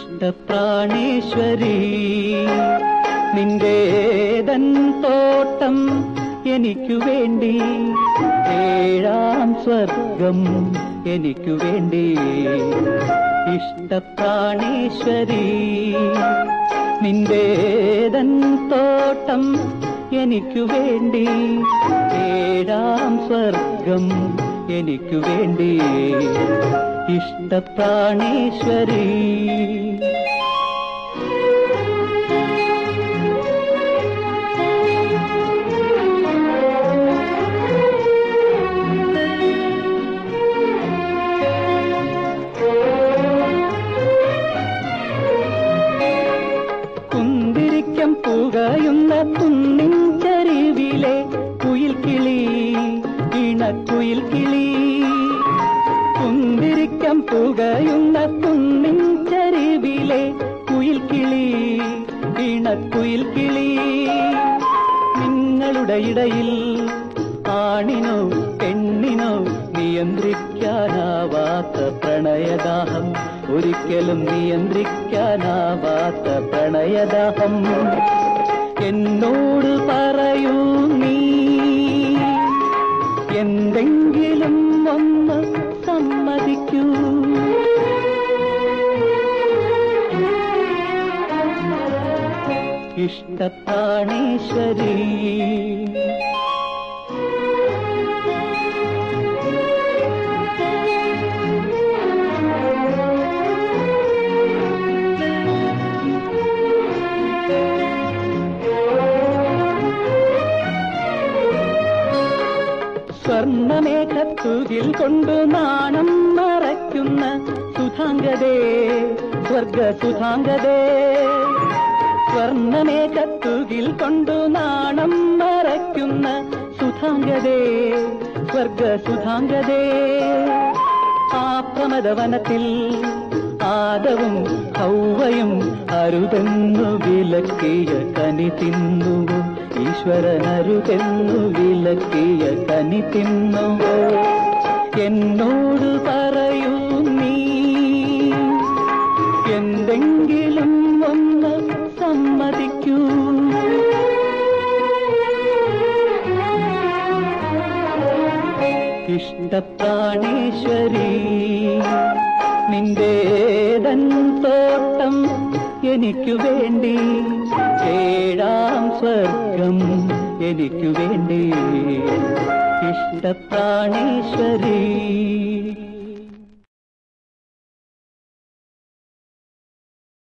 ഇഷ്ടപ്രാണേശ്വരി നിന്റേതൻ തോട്ടം എനിക്കു വേണ്ടി ഏഴാം സ്വർഗം എനിക്കു വേണ്ടി ഇഷ്ടപ്രാണേശ്വരി നിന്റേതൻ തോട്ടം എനിക്കു വേണ്ടി ഏഴാം സ്വർഗം എനിക്കു വേണ്ടി ഇഷ്ടപ്രാണേശ്വരി കുന്തിരിക്കം പുകയുന്ന കുന്നിൻ ചരിവിലെ കുയിൽ കിളി ഇണക്കുയിൽ കിളി കുന്തിരിക്കം പുകയുന്ന കുന്നിൻ ചരിവിലെ കുയിൽ കിളി ഇണക്കുയിൽ കിളി നിങ്ങളുടെ ഇടയിൽ ആണിനോ പെണ്ണിനോ നിയന്ത്രിക്കാനാവാത്ത പ്രണയദാഹം ഒരിക്കലും നിയന്ത്രിക്കാനാവാത്ത പ്രണയദാഹം എന്നോട് പറയൂ നീ എന്തെങ്കിലും ഒന്ന് സമ്മതിക്കൂ ഇഷ്ടപ്രാണേശ്വരി സ്വർണമേഘത്തുകിൽ കൊണ്ടു നാണം മറയ്ക്കുന്ന സുധാംഗതേ സ്വർഗ സുധാംഗതേ സ്വർണമേഘത്തുകിൽ കൊണ്ടു നാണം മറയ്ക്കുന്ന സുധാംഗതേ സ്വർഗ സുധാംഗതേ ആ പ്രമദവനത്തിൽ ആദവും ഹൗവയും അരുതെന്നു വിലക്കിയ കനി തിന്നുവോ ഈശ്വരൻ അരുതെന്നു വിലക്കിയ കനി തിന്നുവോ എന്നോട് പറയൂ നീ എന്തെങ്കിലും ഒന്ന് സമ്മതിക്കൂ ഇഷ്ടപ്രാണേശ്വരി നിന്റേതൻ തോട്ടം എനിക്കു വേണ്ടി ഏഴാം സ്വർഗം എനിക്കു വേണ്ടി ഇഷ്ടപ്രാണേശ്വരി